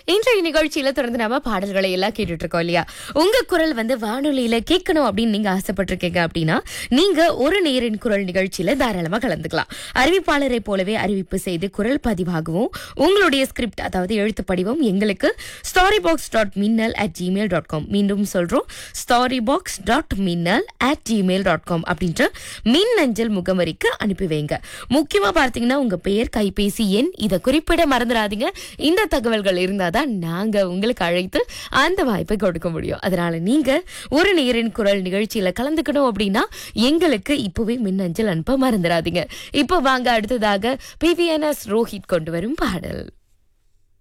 இன்றைய நிகழ்ச்சியில தொடர்ந்து நாம பாடல்களை எல்லாம் கேட்டுட்டு இருக்கோம் இல்லையா உங்க குரல் வந்து வானொலியில கேட்கணும் அப்படின்னு நீங்க ஆசைப்பட்டிருக்கீங்க அப்படின்னா நீங்க ஒரு நேரின் குரல் நிகழ்ச்சியில தாராளமா கலந்துக்கலாம் அறிவிப்பாளரை போலவே அறிவிப்பு செய்து குரல் பதிவாகவும் உங்களுடைய ஸ்கிரிப்ட் அதாவது எழுத்து படிவம் எங்களுக்கு starry box dot Minnal at Gmail dot com மீண்டும் சொல்றோம் starry box dot Minnal at Gmail dot com அப்படின்ற மின் அஞ்சல் முகவரிக்கு அனுப்பி வைங்க முக்கியமா பார்த்தீங்கன்னா உங்க பெயர் கைபேசி எண் இதை குறிப்பிட மறந்துடாதீங்க இந்த தகவல்கள் இருந்தாதான் நாங்க உங்களுக்கு அழைத்து அந்த வாய்ப்பை கொடுக்க முடியும் அதனால நீங்க ஒரு நேரின் குரல் நிகழ்ச்சியில கலந்துக்கணும் அப்படின்னா எங்களுக்கு இப்பவே மின்னஞ்சல் அனுப்ப மறந்துடாதீங்க இப்போ வாங்க அடுத்ததாக பிவிஎன்எஸ் ரோஹித் கொண்டு வரும் பாடல்